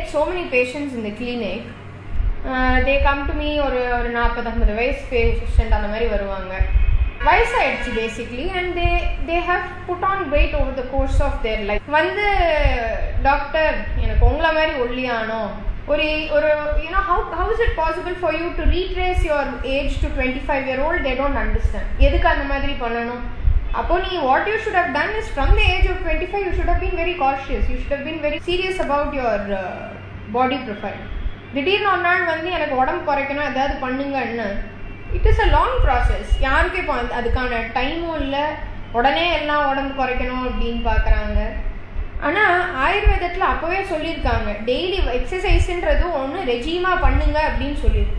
get so many patients in the clinic. Uh, they come to me ஒரு ஒரு நாற்பது ஐம்பது வயசு பேஷண்ட் அந்த மாதிரி வருவாங்க வயசாயிடுச்சு basically and they they have put on weight over the course of their life வந்து டாக்டர் எனக்கு உங்களை மாதிரி ஒல்லியானோ ஒரு ஒரு you know how how is it possible for you to retrace your age to twenty five year old they don't understand எதுக்கு அந்த மாதிரி பண்ணணும் அப்போ நீ what you should have done is from the age of twenty five you should have been very cautious you should have been very serious about your body profile திடீர்னு ஒரு நாள் வந்து எனக்கு உடம்பு குறைக்கணும் ஏதாவது பண்ணுங்கன்னு it is a long process யாருக்கும் இப்போ அந்த- அதுக்கான டைமும் இல்லை உடனே எல்லாம் உடம்பு குறைக்கணும் அப்படின்னு பார்க்குறாங்க ஆனால் ஆயுர்வேதத்தில் அப்போவே சொல்லியிருக்காங்க டெய்லி எக்ஸசைஸ்ன்றது ஒன்று ரெஜிமாக பண்ணுங்க அப்படின்னு சொல்லியிருக்கு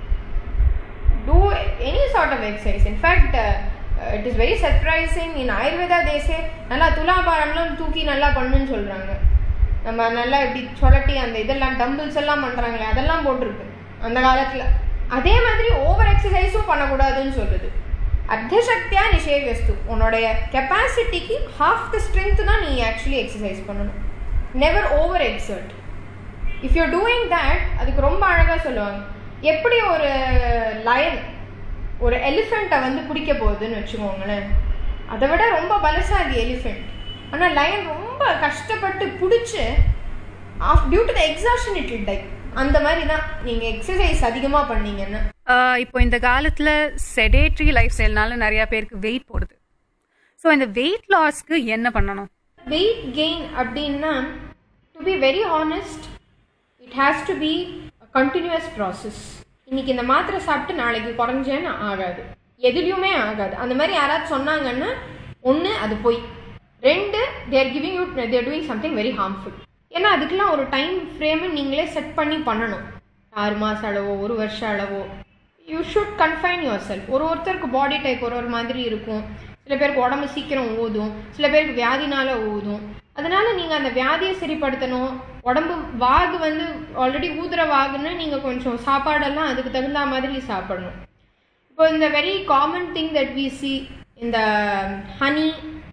do any sort of exercise. In fact, uh, uh, it is very surprising. In Ayurveda, they say நல்லா துலாபாரம்லாம் தூக்கி நல்லா பண்ணுன்னு சொல்றாங்க நம்ம நல்லா இப்படி சுழட்டி அந்த இதெல்லாம் டம்பிள்ஸ் எல்லாம் பண்றாங்களே அதெல்லாம் போட்டிருக்கு அந்த காலத்துல அதே மாதிரி ஓவர் எக்ஸசைஸும் பண்ணக்கூடாதுன்னு சொல்லுது அர்த்தசக்தியா நிஷேவியஸ்து உன்னோடைய கெப்பாசிட்டிக்கு ஹாஃப் த ஸ்ட்ரென்த் தான் நீ ஆக்சுவலி எக்ஸசைஸ் பண்ணணும் never over exert if you doing that அதுக்கு ரொம்ப அழகாக சொல்லுவாங்க எப்படி ஒரு லயன் ஒரு எலிஃபெண்ட்டை வந்து பிடிக்க போகுதுன்னு வச்சுக்கோங்களேன் அதை விட ரொம்ப பலசாலி எலிஃபெண்ட் ஆனால் லயன் ரொம்ப கஷ்டப்பட்டு பிடிச்சி off due to the exhaustion it'll die அந்த மாதிரி தான் நீங்கள் எக்ஸசைஸ் அதிகமாக பண்ணீங்கன்னா ஆஹ் இப்போ இந்த காலத்துல செடேட்ரி லைஃப் ஸ்டைல்னால நிறைய பேருக்கு வெயிட் போடுது ஸோ இந்த வெயிட் லாஸ்க்கு என்ன பண்ணணும் வெயிட் கெயின் அப்படின்னா to be very honest it has to be continuous process இன்னைக்கு இந்த மாத்திரை சாப்பிட்டு நாளைக்கு குறைஞ்சேன்னு ஆகாது எதுலேயுமே ஆகாது அந்த மாதிரி யாராவது சொன்னாங்கன்னா ஒன்று அது போய் ரெண்டு they're giving you they're doing something very harmful ஏன்னா அதுக்கெல்லாம் ஒரு டைம் ஃப்ரேமை நீங்களே செட் பண்ணி பண்ணணும் ஆறு மாதம் அளவோ ஒரு வருஷம் அளவோ you should confine yourself ஒரு ஒருத்தருக்கு பாடி டைப் ஒரு ஒரு மாதிரி இருக்கும் சில பேருக்கு உடம்பு சீக்கிரம் ஊதும் சில பேருக்கு வியாதினால ஊதும் அதனால நீங்கள் அந்த வியாதியை சரிப்படுத்தணும் உடம்பு வாகு வந்து ஆல்ரெடி ஊதுற வாகுன்னு நீங்கள் கொஞ்சம் சாப்பாடெல்லாம் அதுக்கு தகுந்த மாதிரி சாப்பிடணும் இப்போ இந்த very common thing that we see இந்த honey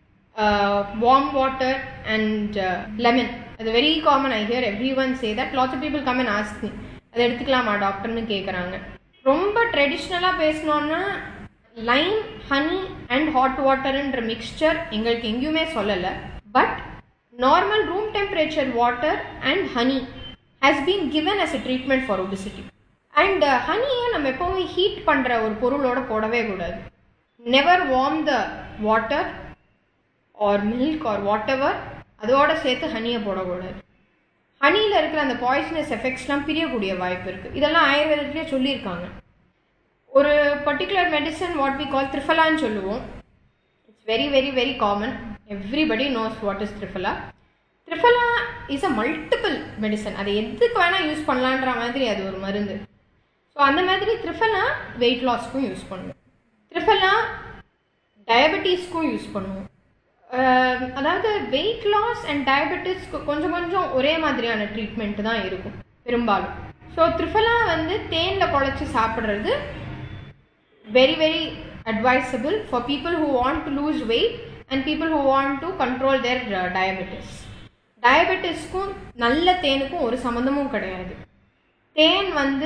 warm water and lemon அது very common I hear everyone say that lots of people come and ask me அதை எடுத்துக்கலாமா டாக்டர்னு கேட்குறாங்க ரொம்ப ட்ரெடிஷ்னலாக பேசணுன்னா லைம் ஹனி அண்ட் ஹாட் வாட்டர்ன்ற மிக்ஸ்சர் எங்களுக்கு எங்கேயுமே சொல்லலை but normal room temperature water and honey has been given as a treatment for obesity and ஹனியை நம்ம எப்போவுமே ஹீட் பண்ணுற ஒரு பொருளோட போடவே கூடாது never warm the water or milk or whatever அதோட சேர்த்து ஹனியை போடக்கூடாது ஹனியில் இருக்கிற அந்த பாய்சனஸ் எஃபெக்ட்ஸ்லாம் பிரியக்கூடிய வாய்ப்பு இருக்குது இதெல்லாம் ஆயுர்வேதத்திலே சொல்லியிருக்காங்க ஒரு particular medicine what we call த்ரிஃபலான்னு சொல்லுவோம் it's very very very common everybody knows what is triphala triphala is a multiple medicine அதை எதுக்கு வேணால் யூஸ் பண்ணலான்ற மாதிரி அது ஒரு மருந்து ஸோ அந்த மாதிரி த்ரிஃபலா வெயிட் லாஸ்க்கும் யூஸ் பண்ணுவோம் த்ரிஃபலா டயபெட்டிஸ்க்கும் யூஸ் பண்ணுவோம் அஹ் அதாவது வெயிட் லாஸ் அண்ட் டயபெட்டிஸ்க்கு கொஞ்சம் கொஞ்சம் ஒரே மாதிரியான ட்ரீட்மெண்ட் தான் இருக்கும் பெரும்பாலும் ஸோ த்ரிஃபலா வந்து தேனில் குழச்சி சாப்பிட்றது very very advisable for people who want to lose weight and people who want to control their uh, diabetes டயபெட்டிஸ்க்கும் நல்ல தேனுக்கும் ஒரு சம்மந்தமும் கிடையாது தேன் வந்து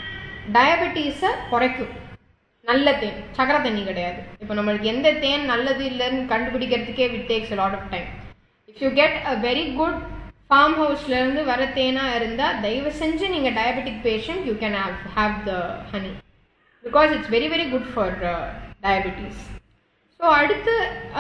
டயபெட்டிஸை குறைக்கும் நல்ல தேன் சக்கரை தண்ணி கிடையாது இப்போ நம்மளுக்கு எந்த தேன் நல்லது இல்லைன்னு கண்டுபிடிக்கிறதுக்கே it takes lot of time if you get a very good farm ஹவுஸ்லேருந்து வர தேனாக இருந்தால் தயவு செஞ்சு நீங்கள் diabetic patient you can have have the honey because it's very very good for diabetes so அடுத்து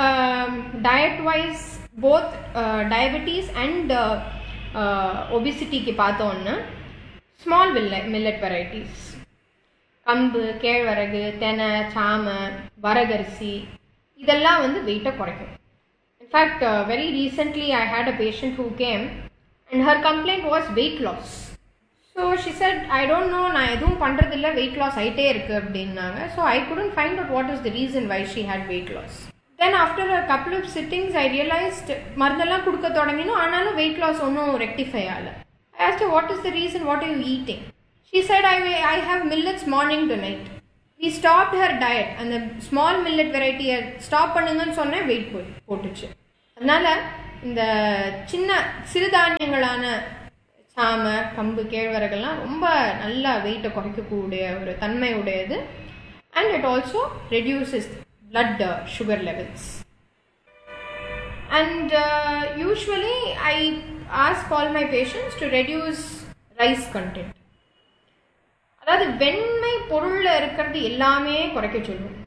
diet wise both diabetes and ஒபிசிட்டிக்கு பார்த்தோன்னா ஸ்மால் மில்ல மில்லட் வெரைட்டிஸ் கம்பு கேழ்வரகு தெனை சாமை வரகரிசி இதெல்லாம் வந்து வெயிட்டை குறைக்கும் in fact very recently I had a patient who came and her complaint was weight loss so she said I don't know நான் எதுவும் பண்ணுறதில்ல வெயிட் லாஸ் ஆகிட்டே இருக்கு அப்படின்னாங்க so I couldn't find out what is the reason why she had weight loss then after a couple of sittings I realised மருந்தெல்லாம் கொடுக்க தொடங்கினோம் ஆனாலும் வெயிட் லாஸ் ஒன்றும் ரெக்டிஃபை ஆகலை I asked what is the reason what are you eating she said I I have millets morning to night we stop her diet அந்த small millet வெரைட்டியை stop பண்ணுங்கன்னு சொன்னேன் வெயிட் போய் போட்டுச்சு அதனால இந்த சின்ன சிறுதானியங்களான சாமை கம்பு கேழ்வரகெல்லாம் ரொம்ப நல்லா வெயிட்டை குறைக்கக்கூடிய ஒரு தன்மை உடையது and it also reduces blood uh, sugar levels and uh, usually i ask all my patients to reduce rice content அதாவது வெண்மை பொருளில் இருக்கிறது எல்லாமே குறைக்க சொல்லுவோம்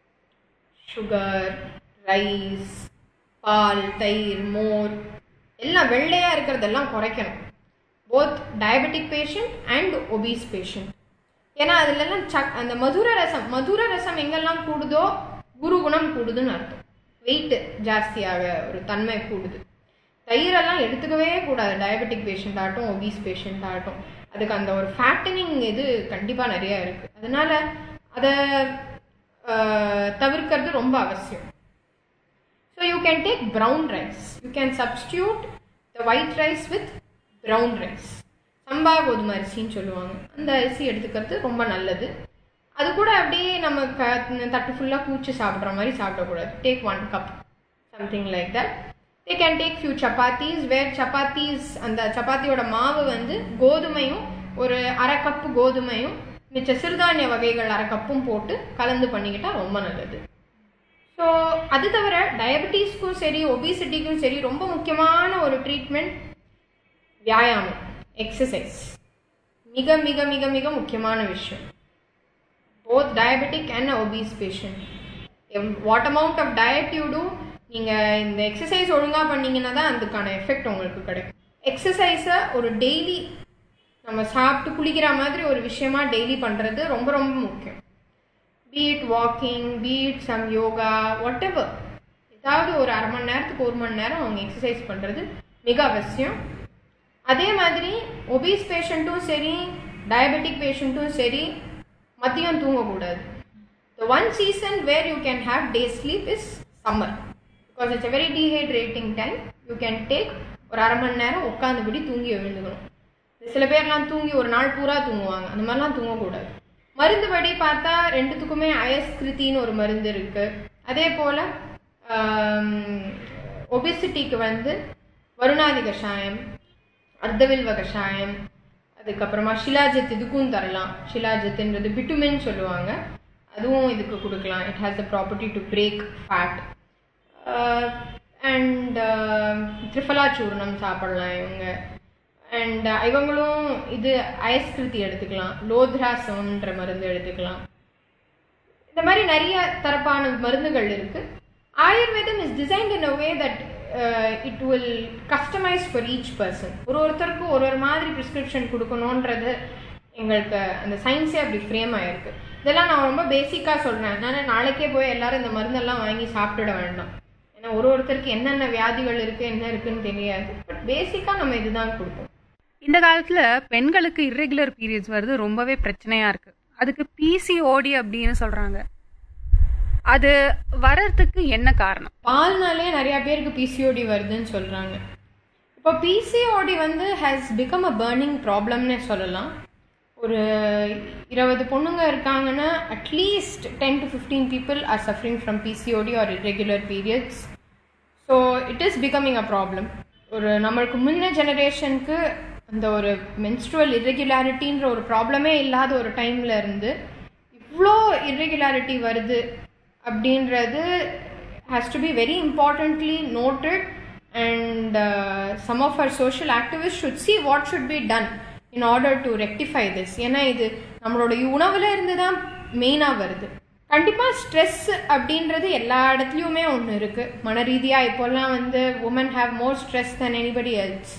சுகர் ரைஸ் பால் தயிர் மோர் எல்லாம் வெள்ளையாக இருக்கிறதெல்லாம் குறைக்கணும் both diabetic patient and obese patient ஏன்னா அதுலலாம் சக் அந்த மதுர ரசம் மதுர ரசம் எங்கெல்லாம் கூடுதோ குரு குணம் கூடுதுன்னு அர்த்தம் வெயிட் ஜாஸ்தியாக ஒரு தன்மை கூடுது தயிரெல்லாம் எடுத்துக்கவே கூடாது டயபெட்டிக் பேஷண்ட் ஆகட்டும் ஒபீஸ் பேஷண்ட் ஆகட்டும் அதுக்கு அந்த ஒரு ஃபேட்டனிங் இது கண்டிப்பாக நிறையா இருக்குது அதனால அதை தவிர்க்கிறது ரொம்ப அவசியம் so you can take brown rice you can substitute the white rice with brown rice சம்பா கோதுமை அரிசின்னு சொல்லுவாங்க அந்த அரிசி எடுத்துக்கிறது ரொம்ப நல்லது அது கூட அப்படியே நம்ம க தட்டு ஃபுல்லாக கூச்சி சாப்பிட்ற மாதிரி சாப்பிடக்கூடாது take one cup something like that they can take few chapatis where chapatis அந்த சப்பாத்தியோட மாவு வந்து கோதுமையும் ஒரு அரை கப்பு கோதுமையும் மிச்ச சிறுதானிய வகைகள் அரை கப்பும் போட்டு கலந்து பண்ணிக்கிட்டா ரொம்ப நல்லது ஸோ அது தவிர டயபெட்டிஸ்க்கும் சரி ஒபிசிட்டிக்கும் சரி ரொம்ப முக்கியமான ஒரு ட்ரீட்மெண்ட் வியாயாமம் எக்ஸசைஸ் மிக மிக மிக மிக முக்கியமான விஷயம் both diabetic and obese patient what amount of diet you do நீங்கள் இந்த எக்ஸசைஸ் ஒழுங்காக பண்ணீங்கன்னா தான் அதுக்கான எஃபெக்ட் உங்களுக்கு கிடைக்கும் எக்ஸசைஸை ஒரு டெய்லி நம்ம சாப்பிட்டு குளிக்கிற மாதிரி ஒரு விஷயமா டெய்லி பண்ணுறது ரொம்ப ரொம்ப முக்கியம் be it walking be it some yoga whatever ஏதாவது ஒரு அரை மணி நேரத்துக்கு ஒரு மணி நேரம் அவங்க எக்ஸசைஸ் பண்ணுறது மிக அவசியம் அதே மாதிரி ஒபீஸ் பேஷண்ட்டும் சரி டயபெட்டிக் பேஷண்ட்டும் சரி மதியம் தூங்கக்கூடாது the one season where you can have day sleep is summer because it's a very dehydrating time you can take ஒரு அரை மணி நேரம் உட்காந்துபடி தூங்கி எழுந்துக்கணும் சில பேர்லாம் தூங்கி ஒரு நாள் பூரா தூங்குவாங்க அந்த மாதிரிலாம் தூங்கக்கூடாது மருந்துபடி பார்த்தா ரெண்டுத்துக்குமே அயஸ்கிருத்தின்னு ஒரு மருந்து இருக்கு அதே போல் ஒபிசிட்டிக்கு வந்து வருணாதி கஷாயம் அர்த்தவில்வ கஷாயம் அதுக்கப்புறமா ஷிலாஜத் இதுக்கும் தரலாம் ஷிலாஜத்துன்றது பிட்டுமின் சொல்லுவாங்க அதுவும் இதுக்கு கொடுக்கலாம் it has the property to break fat and triphala churnam சாப்பிடலாம் இவங்க அண்ட் இவங்களும் இது அயஸ்கிருதி எடுத்துக்கலாம் லோத்ராசம்ன்ற மருந்து எடுத்துக்கலாம் இந்த மாதிரி நிறைய தரப்பான மருந்துகள் இருக்கு Ayurvedam is designed in a way that it will customise for each person ஒரு ஒருத்தருக்கும் ஒரு ஒரு மாதிரி ப்ரிஸ்கிரிப்ஷன் கொடுக்கணுன்றது எங்களுக்கு அந்த சயின்ஸே அப்படி ஃப்ரேம் ஆயிருக்கு இதெல்லாம் நான் ரொம்ப பேசிக்காக சொல்கிறேன் அதனால நாளைக்கே போய் எல்லாரும் இந்த மருந்தெல்லாம் வாங்கி சாப்பிட்டுட வேண்டாம் ஏன்னா ஒரு ஒருத்தருக்கு என்னென்ன வியாதிகள் இருக்குது என்ன இருக்குன்னு தெரியாது பட் பேசிக்காக நம்ம இதுதான் கொடுப்போம் இந்த காலத்துல பெண்களுக்கு இர்ரெகுலர் பீரியட்ஸ் வருது ரொம்பவே பிரச்சனையா இருக்கு அதுக்கு பிசிஓடி அப்படின்னு சொல்றாங்க அது வர்றதுக்கு என்ன காரணம் பால்னாலே நிறைய பேருக்கு பிசிஓடி வருதுன்னு சொல்கிறாங்க இப்போ பிசிஓடி வந்து ஹேஸ் பிகம் அ பேர்னிங் ப்ராப்ளம்னே சொல்லலாம் ஒரு இருபது பொண்ணுங்க இருக்காங்கன்னா at least ten to fifteen people are suffering from PCOD or irregular periods so it is becoming a problem ஒரு நம்மளுக்கு முன்ன ஜெனரேஷனுக்கு அந்த ஒரு மென்ஸ்ட்ருவல் irregularity-ன்ற ஒரு ப்ராப்ளமே இல்லாத ஒரு டைம்ல இருந்து இவ்வளோ irregularity வருது அப்படின்றது has to be very importantly noted and some of our social activist should see what should be done in order to rectify this ஏன்னா இது நம்மளோட உணவுல இருந்து தான் மெயினாக வருது கண்டிப்பாக ஸ்ட்ரெஸ் அப்படின்றது எல்லா இடத்துலையுமே ஒன்று இருக்குது மன ரீதியாக இப்போல்லாம் வந்து women have more stress than anybody else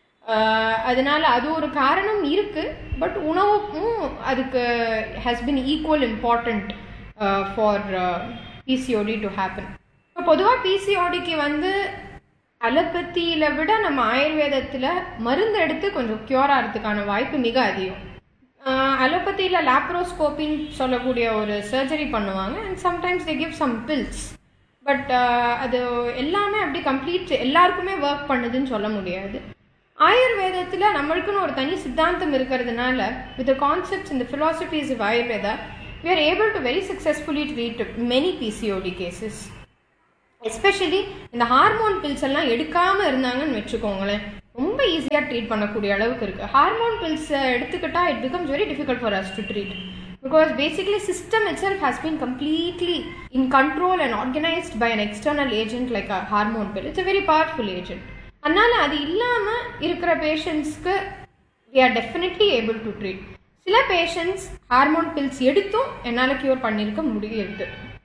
அதனால அது ஒரு காரணம் இருக்கு பட் உணவும் அதுக்கு has been equal important for PCOD to happen இப்போ பொதுவாக பிசிஓடிக்கு வந்து அலோபதியில விட நம்ம ஆயுர்வேதத்தில் மருந்து எடுத்து கொஞ்சம் க்யூர் ஆகிறதுக்கான வாய்ப்பு மிக அதிகம் அலோபதியில் லாப்ரோஸ்கோப்பின்னு சொல்லக்கூடிய ஒரு சர்ஜரி பண்ணுவாங்க and sometimes they give some pills but அது எல்லாமே அப்படி கம்ப்ளீட் எல்லாருக்குமே ஒர்க் பண்ணுதுன்னு சொல்ல முடியாது ஆயுர்வேதத்தில் நம்மளுக்குன்னு ஒரு தனி சித்தாந்தம் இருக்கிறதுனால வித் கான்செப்ட்ஸ் இந்த philosophies of Ayurveda we are able to very successfully treat many PCOD cases especially இந்த ஹார்மோன் பில்ஸ் எல்லாம் எடுக்காம இருந்தாங்கன்னு வச்சுக்கோங்களேன் ரொம்ப ஈஸியாக ட்ரீட் பண்ணக்கூடிய அளவுக்கு இருக்குது ஹார்மோன் பில்ஸ் எடுத்துக்கிட்டா it becomes very difficult for us to treat because basically system itself has been completely in control and organised by an external agent like a hormone pill it's a very powerful agent அதனால அது இல்லாமல் இருக்கிற பேஷண்ட்ஸ்க்கு we are definitely able to treat சில patients hormone pills எடுத்தும் என்னால் cure பண்ணியிருக்க முடியுது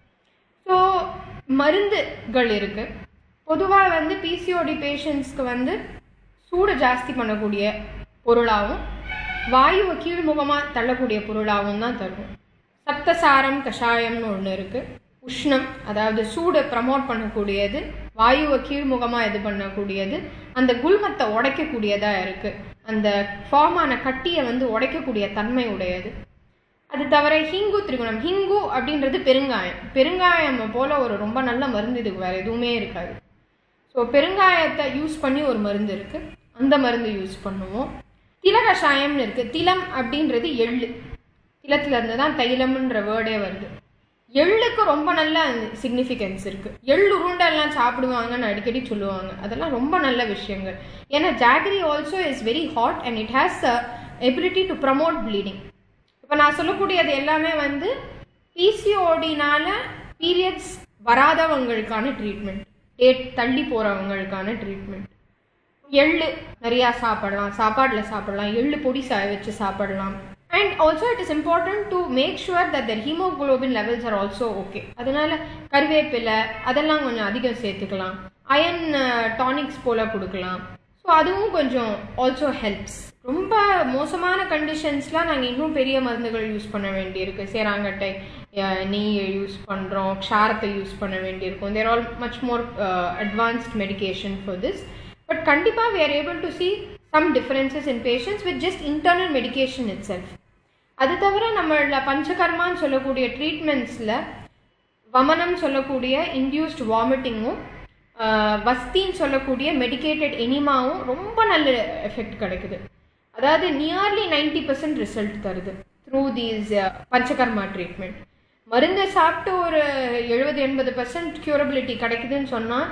ஸோ மருந்துகள் இருக்குது பொதுவாக வந்து பிசிஓடி பேஷண்ட்ஸ்க்கு வந்து சூடு ஜாஸ்தி பண்ணக்கூடிய பொருளாகவும் வாயுவை கீழ்முகமாக தள்ளக்கூடிய பொருளாகவும் தான் தரும் சப்தசாரம் கஷாயம்னு ஒன்று இருக்குது உஷ்ணம் அதாவது சூடை ப்ரமோட் பண்ணக்கூடியது வாயுவை கீழ்முகமாக இது பண்ணக்கூடியது அந்த குல்மத்தை உடைக்கக்கூடியதாக இருக்குது அந்த ஃபார்மான கட்டியை வந்து உடைக்கக்கூடிய தன்மை உடையது அது தவிர ஹிங்கு திரிகுணம் ஹிங்கு அப்படின்றது பெருங்காயம் பெருங்காயம் போல ஒரு ரொம்ப நல்ல மருந்து இதுக்கு வேறு எதுவுமே இருக்காது ஸோ பெருங்காயத்தை யூஸ் பண்ணி ஒரு மருந்து இருக்குது அந்த மருந்து யூஸ் பண்ணுவோம் தில கஷாயம்னு இருக்குது திலம் அப்படின்றது எள்ளு திலத்துல இருந்து தான் தைலம்ன்ற வேர்டே வருது எள்ளுக்கு ரொம்ப நல்ல சிக்னிஃபிகன்ஸ் இருக்குது எள் உருண்டெல்லாம் சாப்பிடுவாங்கன்னு அடிக்கடி சொல்லுவாங்க அதெல்லாம் ரொம்ப நல்ல விஷயங்கள் ஏன்னா jaggery also is very hot and it has a ability to promote bleeding இப்போ நான் சொல்லக்கூடியது எல்லாமே வந்து பிசிஓடினால பீரியட்ஸ் வராதவங்களுக்கான ட்ரீட்மெண்ட் டேட் தள்ளி போகிறவங்களுக்கான ட்ரீட்மெண்ட் எள்ளு நிறையா சாப்பிடலாம் சாப்பாடில் சாப்பிடலாம் எள்ளு பொடி சா வச்சு சாப்பிடலாம் and also it is important to make sure that their haemoglobin levels are also okay அதனால கருவேப்பிலை அதெல்லாம் கொஞ்சம் அதிகம் சேர்த்துக்கலாம் அயன் டானிக்ஸ் போல் கொடுக்கலாம் ஸோ அதுவும் கொஞ்சம் ஆல்சோ ஹெல்ப்ஸ் ரொம்ப மோசமான கண்டிஷன்ஸ்லாம் நாங்கள் இன்னும் பெரிய மருந்துகள் யூஸ் பண்ண வேண்டியிருக்கு சேராங்கட்டை அஹ், நெய்யை யூஸ் பண்ணுறோம் க்ஷாரத்தை யூஸ் பண்ண வேண்டியிருக்கும் there all much more advanced medication for this but கண்டிப்பாக we are able to see some differences in patients with just internal medication itself அது தவிர நம்மள பஞ்சகர்மான்னு சொல்லக்கூடிய ட்ரீட்மெண்ட்ஸில் வமனம் சொல்லக்கூடிய இன்டியூஸ்ட் வாமிட்டிங்கும் வஸ்தின்னு சொல்லக்கூடிய மெடிகேட்டட் எனிமாவும் ரொம்ப நல்ல எஃபெக்ட் கிடைக்குது அதாவது நியர்லி நைன்டி பர்சன்ட் ரிசல்ட் தருது த்ரூ தீஸ் பஞ்சகர்மா ட்ரீட்மெண்ட் மருந்து சாப்பிட்டு ஒரு எழுபது எண்பது பர்சன்ட் க்யூரபிலிட்டி கிடைக்குதுன்னு சொன்னால்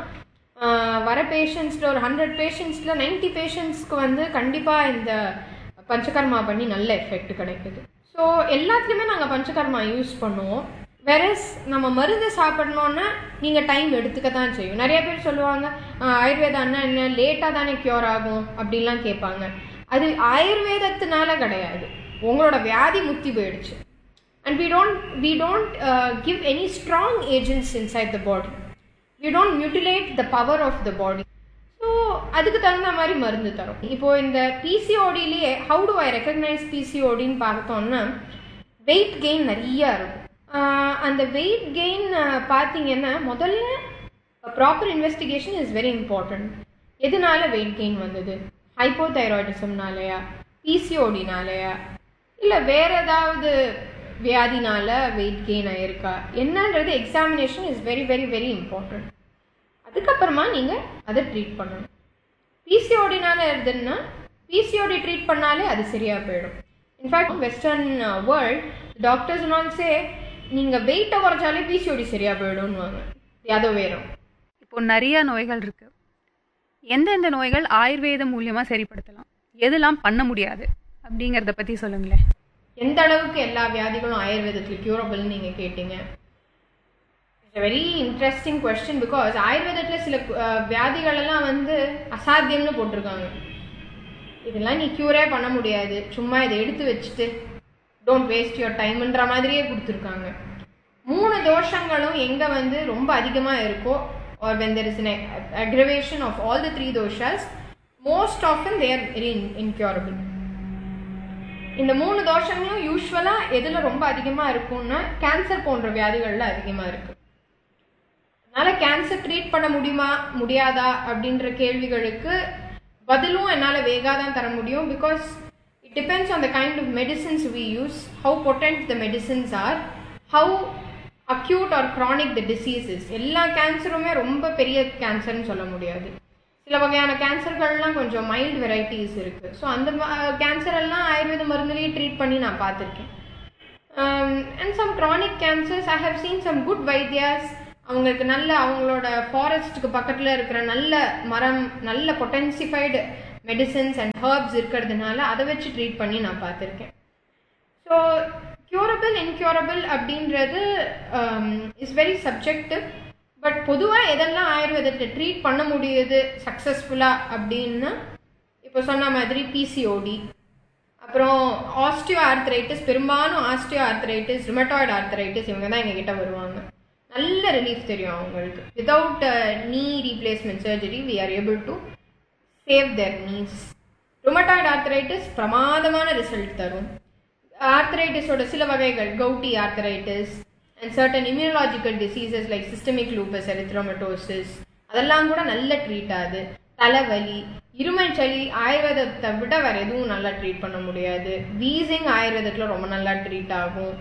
வர பேஷண்ட்ஸில் ஒரு ஹண்ட்ரட் பேஷண்ட்ஸில் நைன்டி பேஷண்ட்ஸ்க்கு வந்து கண்டிப்பாக இந்த பஞ்சகர்மா பண்ணி நல்ல எஃபெக்ட் கிடைக்குது ஸோ எல்லாத்துலேயுமே நாங்கள் பஞ்சகர்மா யூஸ் பண்ணுவோம் வெரஸ் நம்ம மருந்து சாப்பிடணுன்னா நீங்கள் டைம் எடுத்துக்க தான் செய்யும் நிறைய பேர் சொல்லுவாங்க "ஆஹ், ஆயுர்வேதான்னா என்ன லேட்டாக தானே க்யூர் ஆகும் அப்படின்லாம் கேட்பாங்க அது ஆயுர்வேதத்தினால கிடையாது உங்களோட வியாதி முத்தி போயிடுச்சு and we don't we don't uh, give any strong agents inside the body we don't mutilate the power of the body so அதுக்கு தகுந்த மாதிரி மருந்து தரும் இப்போ இந்த பிசிஓடிலேயே ஹவு டு ஐ ரெக்கக்னைஸ் பிசிஓடின்னு பார்த்தோம்னா வெயிட் கெயின் நிறைய இருக்கும் ஆஹ் அந்த வெயிட் கெயின் பார்த்தீங்கன்னா முதல்ல proper investigation is very important எதனால வெயிட் கெயின் வந்தது ஹைப்போதைராய்டிசம்னாலயா பிசிஓடினாலயா இல்லை வேற ஏதாவது வியாதினால வெயிட் கெயின் ஆயிருக்கா என்னன்றது examination is very very very important அதுக்கப்புறமா நீங்கள் அதை ட்ரீட் பண்ணணும் பிசிஓடினால இருதுன்னா பிசிஓடி ட்ரீட் பண்ணாலே அது சரியாக போயிடும் இன்ஃபேக்ட் வெஸ்டர்ன் வேர்ல்ட் டாக்டர்ஸ் நால்ஸே நீங்கள் வெயிட்டை குறைச்சாலே பிசிஓடி சரியாக போயிடும்னுவாங்க அதோ வேறும் இப்போ நிறைய நோய்கள் இருக்கு எந்தெந்த நோய்கள் ஆயுர்வேதம் மூலியமா சரிப்படுத்தலாம் எதெல்லாம் பண்ண முடியாது அப்படிங்கறத பத்தி சொல்லுங்களேன் எந்த அளவுக்கு எல்லா வியாதிகளும் ஆயுர்வேதத்தில் க்யூரபிள்னு நீங்கள் கேட்டீங்க it's very interesting question because ஆயுர்வேதத்தில் சில அஹ், வியாதிகள் எல்லாம் வந்து அசாத்தியம்னு போட்டிருக்காங்க இதெல்லாம் நீ க்யூரே பண்ண முடியாது சும்மா இதை எடுத்து வச்சுட்டு டோன்ட் வேஸ்ட் யுவர் டைம்ன்ற மாதிரியே கொடுத்துருக்காங்க மூணு தோஷங்களும் எங்கே வந்து ரொம்ப அதிகமாக இருக்கோ or when there is an aggravation of all the three doshas most often they are very in- incurable இந்த மூணு தோஷங்களும் யூஸ்வலாக எதில் ரொம்ப அதிகமாக இருக்கும்னா கேன்சர் போன்ற வியாதிகளில் அதிகமாக இருக்கு அதனால கேன்சர் ட்ரீட் பண்ண முடியுமா முடியாதா அப்படின்ற கேள்விகளுக்கு பதிலும் என்னால் வேகா தான் தர முடியும் because it depends on the kind of medicines we use how potent the medicines are how acute or chronic the diseases எல்லா கேன்சருமே ரொம்ப பெரிய கேன்சர்னு சொல்ல முடியாது சில வகையான கேன்சர்கள்லாம் கொஞ்சம் மைல்டு வெரைட்டிஸ் இருக்குது ஸோ அந்த கேன்சர் எல்லாம் ஆயுர்வேத மருந்துலேயே ட்ரீட் பண்ணி நான் பார்த்துருக்கேன் and some chronic cancers I have seen some good வைத்தியாஸ் அவங்களுக்கு நல்ல அவங்களோட ஃபாரஸ்ட்டுக்கு பக்கத்தில் இருக்கிற நல்ல மரம் நல்ல பொட்டன்சிஃபைடு மெடிசன்ஸ் அண்ட் ஹர்ப்ஸ் இருக்கிறதுனால அதை வச்சு ட்ரீட் பண்ணி நான் பார்த்துருக்கேன் ஸோ க்யூரபிள் இன்க்யூரபிள் அப்படின்றது இஸ் வெரி சப்ஜெக்டிவ் பட் பொதுவாக எதெல்லாம் ஆயுர்வேதத்தை ட்ரீட் பண்ண முடியுது சக்ஸஸ்ஃபுல்லாக அப்படின்னா இப்போ சொன்ன மாதிரி பிசிஓடி அப்புறம் ஆஸ்டியோ ஆர்த்ரைட்டிஸ் பெரும்பாலும் ஆஸ்டியோ ஆர்த்ரைட்டிஸ் ரிமட்டாய்டு ஆர்த்ரைட்டிஸ் இவங்க தான் எங்ககிட்ட வருவாங்க நல்ல ரிலீஃப் தெரியும் அவங்களுக்கு without knee replacement surgery we are able to save their knees rheumatoid arthritis பிரமாதமான ரிசல்ட் தரும் ஆர்த்தரைட்டிஸோட சில வகைகள் gouty arthritis and certain immunological diseases like systemic lupus erythematosus அதெல்லாம் கூட நல்ல ட்ரீட் ஆகுது தலைவலி இருமல் சளி ஆயுர்வேதத்தை விட வேற எதுவும் நல்லா ட்ரீட் பண்ண முடியாது வீசிங் ஆயுர்வேதத்தில் ரொம்ப நல்லா ட்ரீட் ஆகும்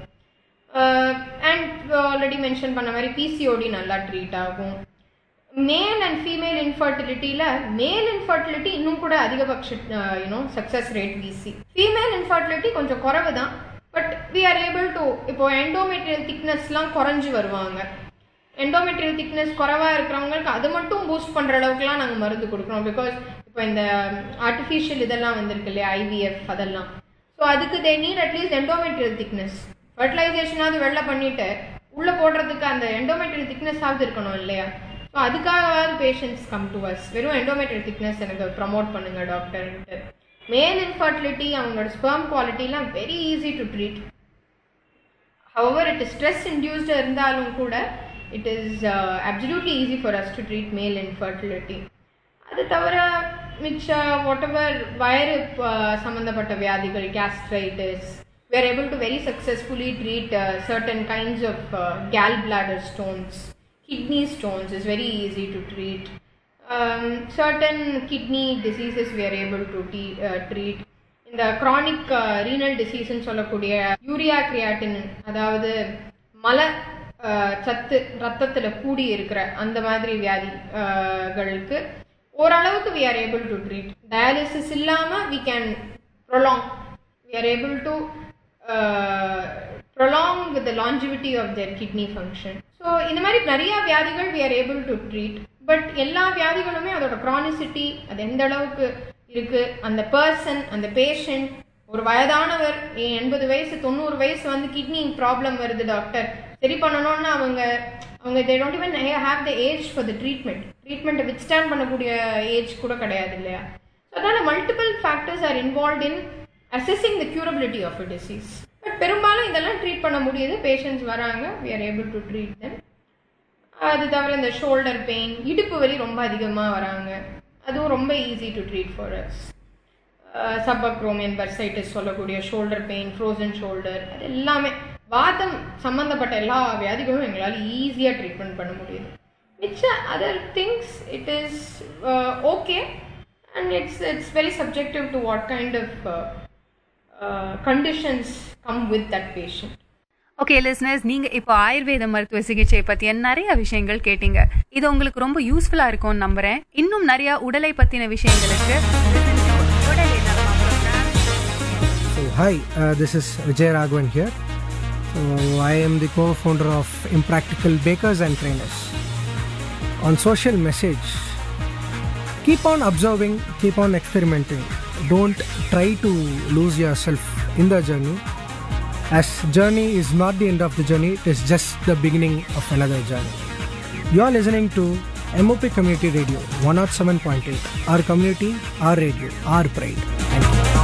அண்ட் ஆல்ரெடி மென்ஷன் பண்ண மாதிரி பிசிஓடி நல்லா ட்ரீட் ஆகும் மேல் அண்ட் ஃபீமேல் இன்ஃபர்டிலிட்டியில் மேல் இன்ஃபர்டிலிட்டி இன்னும் கூட அதிகபட்ச யூனோ சக்ஸஸ் ரேட் விசி ஃபீமேல் இன்ஃபர்டிலிட்டி கொஞ்சம் குறைவு தான் but we are able to இப்போ எண்டோமெட்ரியல் திக்னஸ்லாம் குறைஞ்சு வருவாங்க எண்டோமெட்ரியல் திக்னஸ் குறைவாக இருக்கிறவங்களுக்கு அது மட்டும் பூஸ்ட் பண்ணுற அளவுக்குலாம் நாங்கள் மருந்து கொடுக்குறோம் பிகாஸ் இப்போ இந்த ஆர்டிஃபிஷியல் இதெல்லாம் வந்திருக்கு இல்லையா ஐவிஎஃப் அதெல்லாம் ஸோ அதுக்கு they need at least endometrial thickness ஃபர்டிலைசேஷனாவது வெளில பண்ணிட்டு உள்ளே போடுறதுக்கு அந்த எண்டோமெட்ரியல் திக்னஸ் ஆகுது இருக்கணும் இல்லையா ஸோ அதுக்காகவாவது பேஷண்ட்ஸ் கம் டு அஸ் வெறும் எண்டோமெட்ரியல் திக்னஸ் எனக்கு ப்ரமோட் பண்ணுங்க டாக்டர்ன்ட்டு மேல் இன்ஃபர்டிலிட்டி அவங்களோட ஸ்பெர்ம் குவாலிட்டிலாம் very easy to treat however it stress induced இருந்தாலும் கூட it is absolutely easy for us to treat male infertility அது தவிர மிச்ச வாட் எவர் வயறு சம்மந்தப்பட்ட வியாதிகள் gastritis we are able to very successfully treat uh, certain kinds of uh, gallbladder stones kidney stones is very easy to treat um, certain kidney diseases we are able to te- uh, treat இந்த chronic uh, renal diseaseன்னு சொல்லக்கூடிய urea creatine அதாவது மலை uh, சத்து ரத்தத்தில் கூடி இருக்கிற அந்த மாதிரி வியாதிகளுக்கு ஓரளவுக்கு we are able to treat dialysis இல்லாமல் we can prolong we are able to uh, prolong the longevity of their kidney function. So இந்த மாதிரி நிறைய வியாதிகள் we are able to treat but எல்லா வியாதிகளுமே அதோட க்ரானிசிட்டி அது எந்த அளவுக்கு இருக்கு அந்த பர்சன் அந்த பேஷண்ட் ஒரு வயதானவர் எ- எண்பது வயசு தொண்ணூறு வயசு வந்து கிட்னி ப்ராப்ளம் வருது டாக்டர் சரி பண்ணணும்னு அவங்க அவங்க they don't even have the age for the treatment ட்ரீட்மெண்ட்டை வித்ஸ்டாண்ட் பண்ணக்கூடிய ஏஜ் கூட கிடையாது இல்லையா ஸோ அதனால் multiple factors are involve in assessing the curability of a disease but பெரும்பாலும் இதெல்லாம் ட்ரீட் பண்ண முடியுது பேஷண்ட்ஸ் வராங்க we are able to treat them அது தவிர இந்த ஷோல்டர் பெயின் இடுப்பு வலி ரொம்ப அதிகமாக வராங்க அதுவும் ரொம்ப easy to treat for us subacromial bursitis சொல்லக்கூடிய ஷோல்டர் பெயின் ஃப்ரோசன் ஷோல்டர் அது எல்லாமே வாதம் சம்மந்தப்பட்ட எல்லா வியாதிகளும் எங்களால் ஈஸியாக ட்ரீட்மெண்ட் பண்ண முடியுது மிச்ச other things it is okay and it's it's very subjective to what kind of conditions come with that patient okay listeners நீங்க இப்போ ஆயுர்வேத மருத்துவ சிகிச்சை பத்திய நிறைய விஷயங்கள் கேட்டீங்க இது உங்களுக்கு ரொம்ப யூஸ்ஃபுல்லா இருக்கும்னு நம்புறேன் இன்னும் நிறைய உடலை பத்தின விஷயங்களுக்கு உடலை நலமா program. So, hi, uh, this is Vijay Raghavan here. So, I am the co founder of Impractical Bakers and Trainers. On social message, keep on observing, keep on experimenting. Don't try to lose yourself in the journey. As journey is not the end of the journey, it is just the beginning of another journey. You are listening to MOP Community Radio 107.8. Our community, our radio, our pride. Thank you.